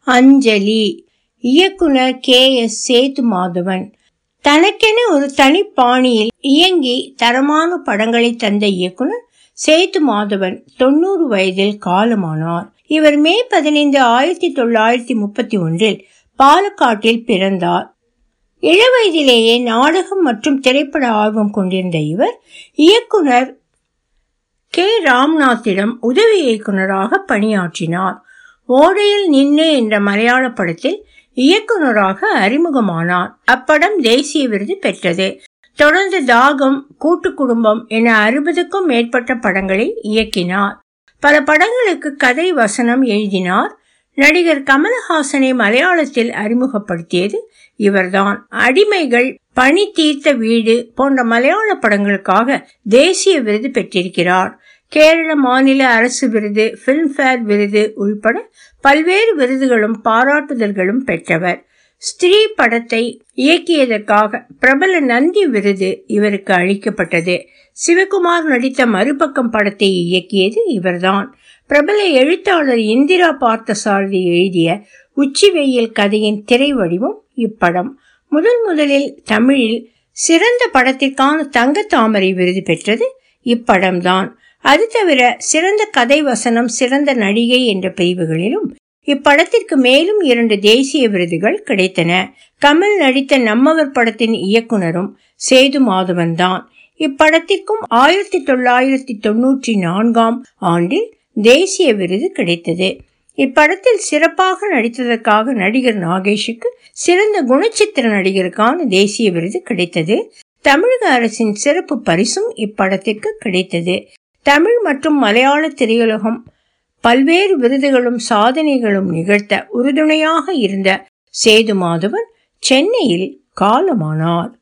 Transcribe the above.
அஞ்சலி இயக்குனர் K S Setu Madhavan தனக்கென ஒரு தனி பாணியில் இயங்கி தரமான படங்களை தந்த இயக்குனர் சேது மாதவன் தொண்ணூறு வயதில் காலமானார் இவர் மே பதினைந்து ஆயிரத்தி தொள்ளாயிரத்தி முப்பத்தி ஒன்றில் பாலக்காட்டில் பிறந்தார் இளவயதிலேயே நாடகம் மற்றும் திரைப்பட ஆர்வம் கொண்டிருந்த இவர் இயக்குனர் கே ராம்நாத்திடம் உதவி இயக்குனராக பணியாற்றினார் ஓடையில் நின்று என்ற மலையாள படத்தில் இயக்குனராக அறிமுகமானார் அப்படம் தேசிய விருது பெற்றது தொடர்ந்து தாகம் கூட்டு குடும்பம் என அறுபதுக்கும் மேற்பட்ட படங்களை இயக்கினார் பல படங்களுக்கு கதை வசனம் எழுதினார் நடிகர் கமலஹாசனை மலையாளத்தில் அறிமுகப்படுத்தியது இவர்தான் அடிமைகள் பணி தீர்த்த வீடு போன்ற மலையாள படங்களுக்காக தேசிய விருது பெற்றிருக்கிறார் கேரள மாநில அரசு விருது பிலிம்பேர் விருது உள்பட பல்வேறு விருதுகளும் பாராட்டுதல்களும் பெற்றவர் ஸ்திரீ படத்தை இயக்கியதற்காக பிரபல நந்தி விருது இவருக்கு அளிக்கப்பட்டது சிவகுமார் நடித்த மறுபக்கம் படத்தை இயக்கியது இவர்தான் பிரபல எழுத்தாளர் இந்திரா பார்த்தசாரதி எழுதிய உச்சி வெயில் கதையின் திரை வடிவம் இப்படம் முதல் முதலில் தமிழில் சிறந்த படத்திற்கான தங்க தாமரை விருது பெற்றது இப்படம்தான் அது தவிர சிறந்த கதை வசனம் சிறந்த நடிகை என்ற பிரிவுகளிலும் இப்படத்திற்கு மேலும் இரண்டு தேசிய விருதுகள் கிடைத்தன கமல் நடித்த நம்மவர் படத்தின் இயக்குனரும் சேது மாதவன் தான் இப்படத்திற்கும் ஆயிரத்தி தொள்ளாயிரத்தி தொன்னூற்றி நான்காம் ஆண்டில் தேசிய விருது கிடைத்தது இப்படத்தில் சிறப்பாக நடித்ததற்காக நடிகர் நாகேஷுக்கு சிறந்த குணச்சித்திர நடிகருக்கான தேசிய விருது கிடைத்தது தமிழக அரசின் சிறப்பு பரிசும் இப்படத்திற்கு கிடைத்தது தமிழ் மற்றும் மலையாள திரையுலகம் பல்வேறு விருதுகளும் சாதனைகளும் நிகழ்த்த உறுதுணையாக இருந்த சேது மாதவன் சென்னையில் காலமானார்